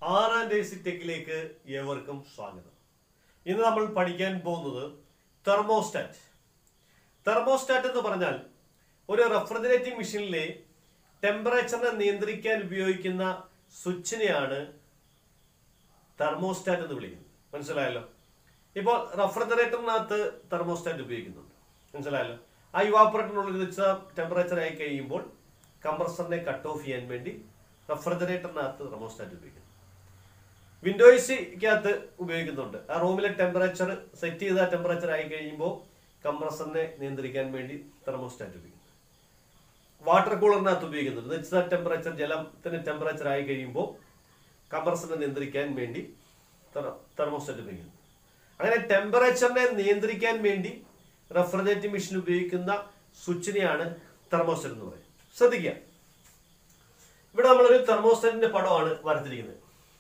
ആറാം ഡേസി ടെക്കിലേക്ക് ഏവർക്കും സ്വാഗതം ഇന്ന് നമ്മൾ പഠിക്കാൻ പോകുന്നത് തെർമോസ്റ്റാറ്റ് തെർമോസ്റ്റാറ്റ് എന്ന് പറഞ്ഞാൽ ഒരു റെഫ്രിജറേറ്റിംഗ് മെഷീനിലെ ടെമ്പറേച്ചറിനെ നിയന്ത്രിക്കാൻ ഉപയോഗിക്കുന്ന സ്വിച്ചിനെയാണ് തെർമോസ്റ്റാറ്റ് എന്ന് വിളിക്കുന്നത് മനസ്സിലായല്ലോ ഇപ്പോൾ റെഫ്രിജറേറ്ററിനകത്ത് തെർമോസ്റ്റാറ്റ് ഉപയോഗിക്കുന്നുണ്ട് മനസ്സിലായല്ലോ ആ ഇവാപ്പറേറ്ററിനുള്ളിൽ വെച്ച ടെമ്പറേച്ചർ ആയി കഴിയുമ്പോൾ കംപ്രസറിനെ കട്ട് ഓഫ് ചെയ്യാൻ വേണ്ടി റെഫ്രിജറേറ്ററിനകത്ത് തെർമോസ്റ്റാറ്റ് ഉപയോഗിക്കുന്നു വിൻഡോയ്സിക്കകത്ത് ഉപയോഗിക്കുന്നുണ്ട് ആ റൂമിലെ ടെമ്പറേച്ചർ സെറ്റ് ചെയ്ത ടെമ്പറേച്ചർ ആയി കഴിയുമ്പോൾ കംപ്രസറിനെ നിയന്ത്രിക്കാൻ വേണ്ടി തെർമോസ്റ്റാറ്റ് ഉപയോഗിക്കുന്നു വാട്ടർ കൂളറിനകത്ത് ഉപയോഗിക്കുന്നുണ്ട് നിശ്ചിത ടെമ്പറേച്ചർ ജലത്തിന് ടെമ്പറേച്ചർ ആയി കഴിയുമ്പോൾ കംപ്രസറിനെ നിയന്ത്രിക്കാൻ വേണ്ടി തെർമോസ്റ്റാറ്റ് ഉപയോഗിക്കുന്നു അങ്ങനെ ടെമ്പറേച്ചറിനെ നിയന്ത്രിക്കാൻ വേണ്ടി റെഫ്രിജറേറ്റിംഗ് മെഷീൻ ഉപയോഗിക്കുന്ന സ്വിച്ചിനെയാണ് തെർമോസ്റ്റാറ്റ് എന്ന് പറയുന്നത് ശ്രദ്ധിക്കുക ഇവിടെ നമ്മളൊരു തെർമോസ്റ്റാറ്റിന്റെ പടമാണ് വരച്ചിരിക്കുന്നത്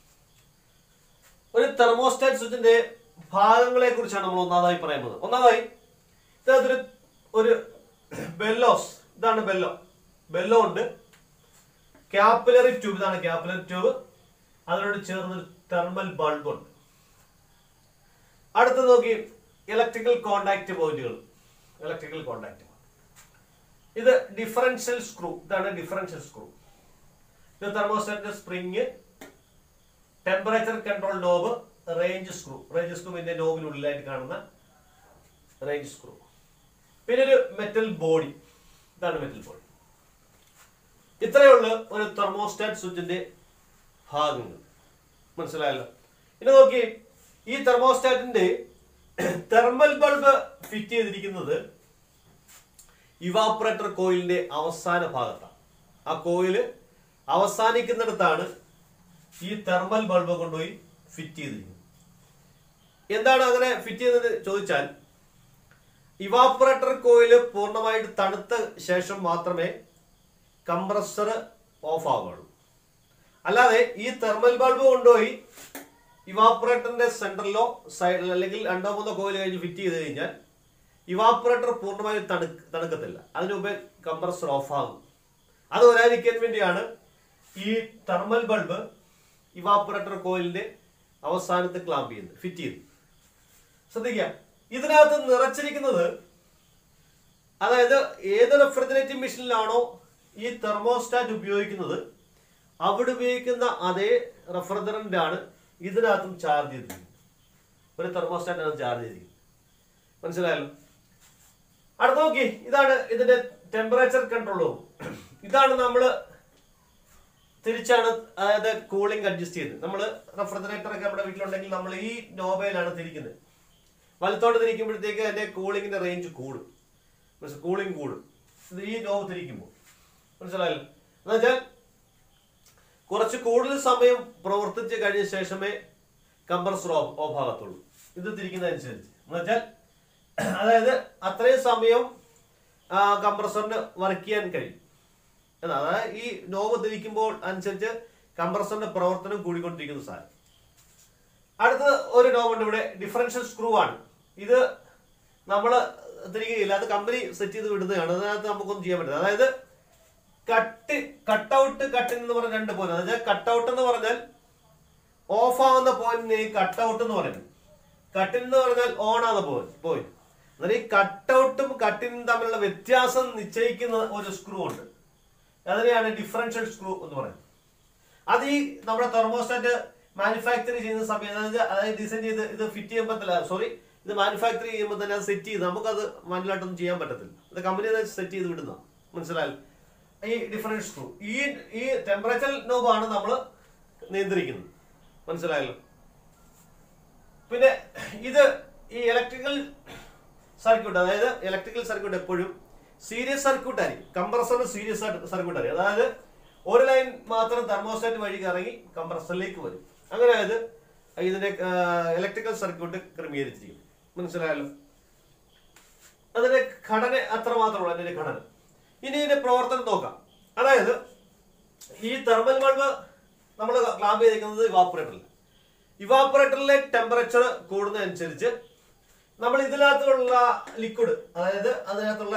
ഒരു തെർമോസ്റ്റാറ്റ് സ്വിച്ചിന്റെ ഭാഗങ്ങളെ കുറിച്ചാണ് നമ്മൾ ഒന്നാമതായി പറയുന്നത് ഒന്നാമതായി ഇതിനകത്തൊരു ഒരു ബെല്ലോസ് ഇതാണ് ബെല്ലോ ബെല്ലോ ഉണ്ട് ക്യാപ്പിലറി ട്യൂബ് ഇതാണ് ക്യാപ്പിലറി ട്യൂബ് അതിനോട് ചേർന്നൊരു തെർമൽ ബൾബ് ഉണ്ട് അടുത്ത് നോക്കി ഇലക്ട്രിക്കൽ കോണ്ടാക്ട് പോയിന്റുകൾ ഇലക്ട്രിക്കൽ കോണ്ടാക്ട് ഇത് ഡിഫറൻഷ്യൽ സ്ക്രൂ ഇതാണ് ഡിഫറൻഷ്യൽ സ്ക്രൂ ഇത് തെർമോസ്റ്റാറ്റിന്റെ spring temperature control knob range screw range screw ഇതിന്റെ നോബിനുള്ളിലായിട്ട് കാണുന്ന റേഞ്ച് സ്ക്രൂ പിന്നെ ഒരു മെറ്റൽ ബോഡി ഇതാണ് മെറ്റൽ ബോഡി ഇത്രയുള്ള ഒരു തെർമോസ്റ്റാറ്റ് സ്വിച്ചിന്റെ ഭാഗങ്ങൾ മനസ്സിലായല്ലോ ഇനി നോക്കി ഈ തെർമോസ്റ്റാറ്റിന്റെ തെർമൽ ബൾബ് ഫിറ്റ് ചെയ്തിരിക്കുന്നത് ഇവാപ്പറേറ്റർ കോയിലിന്റെ അവസാന ഭാഗത്താണ് ആ കോയില് അവസാനിക്കുന്നിടത്താണ് ഈ തെർമൽ ബൾബ് കൊണ്ടുപോയി ഫിറ്റ് ചെയ്തിരിക്കുന്നത് എന്താണ് അങ്ങനെ ഫിറ്റ് ചെയ്തത് ചോദിച്ചാൽ ഇവാപ്പറേറ്റർ കോയില് പൂർണ്ണമായിട്ട് തണുത്ത ശേഷം മാത്രമേ കംപ്രസർ ഓഫ് ആവുകയുള്ളൂ അല്ലാതെ ഈ തെർമൽ ബൾബ് കൊണ്ടുപോയി ഇവാപ്പറേറ്ററിന്റെ സെന്ററിലോ സൈഡിൽ അല്ലെങ്കിൽ രണ്ടോ മൂന്നോ കോയിൽ കഴിഞ്ഞ് ഫിറ്റ് ചെയ്ത് കഴിഞ്ഞാൽ ഇവാപ്പറേറ്റർ പൂർണ്ണമായി തണു തണുക്കത്തില്ല അതിനു മുമ്പേ കംപ്രസർ ഓഫ് ആകും അത് വരാതിരിക്കാൻ വേണ്ടിയാണ് ഈ തെർമൽ ബൾബ് ഇവാപ്പറേറ്റർ കോയിലിന്റെ അവസാനത്ത് ക്ലാമ്പ് ചെയ്യുന്നത് ഫിറ്റ് ചെയ്ത് ശ്രദ്ധിക്കുക ഇതിനകത്ത് നിറച്ചിരിക്കുന്നത് അതായത് ഏത് റെഫ്രിജറേറ്റിംഗ് മെഷീനിലാണോ ഈ തെർമോസ്റ്റാറ്റ് ഉപയോഗിക്കുന്നത് അവിടെ ഉപയോഗിക്കുന്ന അതേ റെഫ്രിജറന്റ് ആണ് ഇതിനകത്തും ചാർജ് ചെയ്തിരിക്കുന്നത് ഒരു തെർമോസ്റ്റാറ്റ് ആണ് ചാർജ് ചെയ്തിരിക്കുന്നത് മനസ്സിലായല്ലോ അടുത്ത നോക്കി ഇതാണ് ഇതിന്റെ ടെമ്പറേച്ചർ കൺട്രോൾ ഇതാണ് നമ്മൾ തിരിച്ചാണ് അതായത് കൂളിംഗ് അഡ്ജസ്റ്റ് ചെയ്യുന്നത് നമ്മൾ റെഫ്രിജറേറ്റർ ഒക്കെ നമ്മുടെ വീട്ടിലുണ്ടെങ്കിൽ നമ്മൾ ഈ നോബയിലാണ് തിരിക്കുന്നത് വലത്തോട്ട് തിരിക്കുമ്പോഴത്തേക്ക് അതിന്റെ കൂളിങ്ങിന്റെ റേഞ്ച് കൂടും മീൻസ് കൂളിംഗ് കൂടും ഇത് ഈ നോബ് തിരിക്കുമ്പോൾ മനസ്സിലായല്ലോ എന്ന് വെച്ചാൽ കുറച്ച് കൂടുതൽ സമയം പ്രവർത്തിച്ച് കഴിഞ്ഞ ശേഷമേ കംപ്രസർ ഓഫ് ഓഫ് ആകത്തുള്ളൂ ഇത് തിരിക്കുന്നതനുസരിച്ച് എന്ന് വെച്ചാൽ അതായത് അത്രയും സമയം കംപ്രസറിന് വർക്ക് ചെയ്യാൻ കഴിയും എന്നാ അതായത് ഈ നോവ് തിരിക്കുമ്പോൾ അനുസരിച്ച് കംപ്രസറിന്റെ പ്രവർത്തനം കൂടിക്കൊണ്ടിരിക്കുന്ന സാധനം അടുത്തത് ഒരു നോവുണ്ട് ഇവിടെ ഡിഫറൻഷ്യൽ സ്ക്രൂ ആണ് ഇത് നമ്മൾ തിരികെയില്ല അത് കമ്പനി സെറ്റ് ചെയ്ത് വിടുന്നതാണ് അതിനകത്ത് നമുക്കൊന്നും ചെയ്യാൻ പറ്റില്ല അതായത് കട്ട് കട്ടൗട്ട് കട്ടിൻ എന്ന് പറഞ്ഞ രണ്ട് പോയിന്റ് അതായത് കട്ടൗട്ട് എന്ന് പറഞ്ഞാൽ ഓഫ് ആവുന്ന പോയിന്റിനെ കട്ടൗട്ട് എന്ന് പറയുന്നത് കട്ടിൻ എന്ന് പറഞ്ഞാൽ ഓൺ ആവുന്ന പോയിന്റ് പോയിന്റ് എന്നാൽ ഈ കട്ടൗട്ടും കട്ടിനും തമ്മിലുള്ള വ്യത്യാസം നിശ്ചയിക്കുന്ന ഒരു സ്ക്രൂ ഉണ്ട് അതിനെയാണ് ഡിഫറൻഷ്യൽ സ്ക്രൂ എന്ന് പറയുന്നത് അത് ഈ നമ്മുടെ തെർമോസ്റ്റാറ്റ് മാനുഫാക്ചർ ചെയ്യുന്ന സമയത്ത് അതായത് അതായത് ഡിസൈൻ ചെയ്ത് ഇത് ഫിറ്റ് ചെയ്യുമ്പോൾ സോറി ഇത് മാനുഫാക്ചർ ചെയ്യുമ്പോൾ തന്നെ അത് സെറ്റ് ചെയ്ത് നമുക്കത് മാനുവലായിട്ടൊന്നും ചെയ്യാൻ പറ്റത്തില്ല അത് കമ്പനി സെറ്റ് ചെയ്ത് വിടുന്ന മനസ്സിലായാലും ഈ ഡിഫറൻറ്റ് സ്ക്രൂ ഈ ഈ ടെമ്പറേച്ചർ നോബാണ് നമ്മൾ നിയന്ത്രിക്കുന്നത് മനസ്സിലായല്ലോ പിന്നെ ഇത് ഈ ഇലക്ട്രിക്കൽ സർക്യൂട്ട് അതായത് ഇലക്ട്രിക്കൽ സർക്യൂട്ട് എപ്പോഴും സീരിയസ് സർക്യൂട്ട് ആയിരിക്കും കംപ്രസറിന് സീരിയസ് സർക്യൂട്ട് ആയിരിക്കും അതായത് ഒരു ലൈൻ മാത്രം തെർമോസ്റ്റാറ്റ് വഴി ഇറങ്ങി കംപ്രസറിലേക്ക് വരും അങ്ങനെ അത് ഇതിന്റെ ഇലക്ട്രിക്കൽ സർക്യൂട്ട് ക്രമീകരിച്ചിരിക്കും മനസ്സിലായല്ലോ അതിന്റെ ഘടന അത്ര മാത്രമുള്ളൂ അതിന്റെ ഘടന ഇനി ഇതിന്റെ പ്രവർത്തനം നോക്കാം അതായത് ഈ തെർമൽ ബൾബ് നമ്മൾ ക്ലാമ്പ് ചെയ്തിരിക്കുന്നത് ഇവാപ്പറേറ്ററിൽ ഇവാപ്പറേറ്ററിലെ ടെമ്പറേച്ചർ കൂടുന്നതനുസരിച്ച് നമ്മൾ ഇതിനകത്തുള്ള ലിക്വിഡ് അതായത് അതിനകത്തുള്ള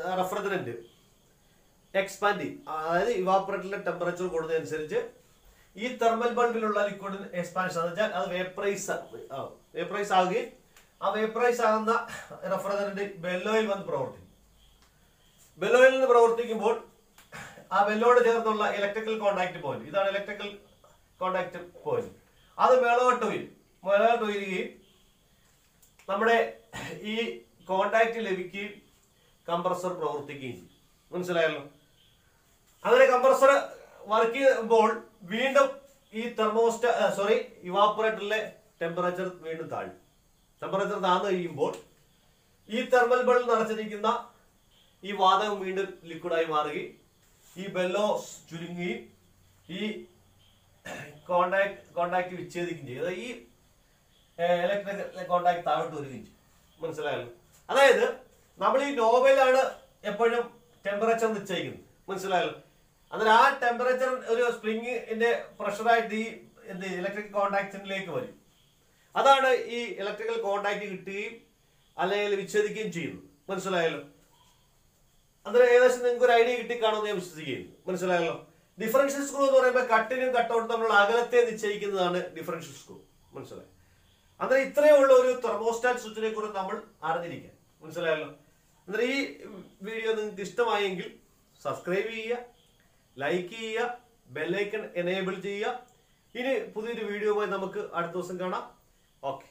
റെഫ്രിജറന്റ് എക്സ്പാൻഡ് ചെയ്യും അതായത് ഇവാപ്പറേറ്ററിലെ ടെമ്പറേച്ചർ കൂടുന്നതനുസരിച്ച് ഈ തെർമൽ ബൾബിലുള്ള ലിക്വിഡ് എക്സ്പാൻഷൻ എന്ന് വെച്ചാൽ അത് വേപ്പറൈസ് വേപ്പറൈസ് ആവുകയും ആ വേപ്പറൈസ് ആകുന്ന റെഫ്രിജറന്റ് ബെല്ലോയിൽ വന്ന് പ്രവർത്തിക്കും ബെല്ലോയിൽ നിന്ന് പ്രവർത്തിക്കുമ്പോൾ ആ ബെല്ലോട് ചേർന്നുള്ള ഇലക്ട്രിക്കൽ കോണ്ടാക്ട് പോയിന്റ് ഇതാണ് ഇലക്ട്രിക്കൽ കോണ്ടാക്ട് പോയിന്റ് അത് മേളോട്ട് വരും മേളോട്ട് ഉയരുകയും നമ്മുടെ ഈ കോണ്ടാക്ട് ലഭിക്കുകയും കംപ്രസർ പ്രവർത്തിക്കുകയും ചെയ്യും മനസ്സിലായല്ലോ അങ്ങനെ കംപ്രസർ വർക്ക് ചെയ്യുമ്പോൾ വീണ്ടും ഈ തെർമോസ്റ്റ സോറി ഇവാപ്പറേറ്ററിലെ ടെമ്പറേച്ചർ വീണ്ടും താഴും ടെമ്പറേച്ചർ താഴ്ന്നു കഴിയുമ്പോൾ ഈ തെർമൽ ബൾബ് നിറച്ചിരിക്കുന്ന ഈ വാതകം വീണ്ടും ലിക്വിഡായി മാറുകയും ഈ ബെല്ലോസ് ചുരുങ്ങുകയും ഈ കോണ്ടാക്ട് കോണ്ടാക്ട് വിച്ഛേദിക്കുകയും ചെയ്യും അതായത് ഈ ഇലക്ട്രിക് കോണ്ടാക്ട് താഴോട്ട് വരികയും ചെയ്യും മനസ്സിലായല്ലോ അതായത് നമ്മൾ ഈ നോബലാണ് എപ്പോഴും ടെമ്പറേച്ചർ നിശ്ചയിക്കുന്നത് മനസ്സിലായല്ലോ അന്നേരം ആ ടെമ്പറേച്ചർ ഒരു സ്പ്രിങ്ങിന്റെ പ്രഷറായിട്ട് ഈ എന്ത് ഇലക്ട്രിക് കോണ്ടാക്റ്റിലേക്ക് വരും അതാണ് ഈ ഇലക്ട്രിക്കൽ കോണ്ടാക്ട് കിട്ടുകയും അല്ലെങ്കിൽ വിച്ഛേദിക്കുകയും ചെയ്യുന്നത് മനസ്സിലായല്ലോ അന്നേരം ഏകദേശം നിങ്ങൾക്ക് ഒരു ഐഡിയ കിട്ടിക്കാണുമെന്ന് ഞാൻ വിശ്വസിക്കുന്നു മനസ്സിലായല്ലോ ഡിഫറൻഷ്യൽ സ്ക്രൂ എന്ന് പറയുമ്പോൾ കട്ടിനും കട്ടൗട്ടും തമ്മിലുള്ള അകലത്തെ നിശ്ചയിക്കുന്നതാണ് ഡിഫറൻഷ്യൽ സ്ക്രൂ മനസ്സിലായി അന്നേരം ഇത്രയേ ഉള്ള ഒരു തെർമോസ്റ്റാറ്റ് സ്വിച്ചിനെ കുറിച്ച് നമ്മൾ അറിഞ്ഞിരിക്കാൻ മനസ്സിലായല്ലോ അന്നേരം ഈ വീഡിയോ നിങ്ങൾക്ക് ഇഷ്ടമായെങ്കിൽ സബ്സ്ക്രൈബ് ചെയ്യുക ലൈക്ക് ചെയ്യുക ബെല്ലൈക്കൺ എനേബിൾ ചെയ്യുക ഇനി പുതിയൊരു വീഡിയോയുമായി നമുക്ക് അടുത്ത ദിവസം കാണാം ഓക്കെ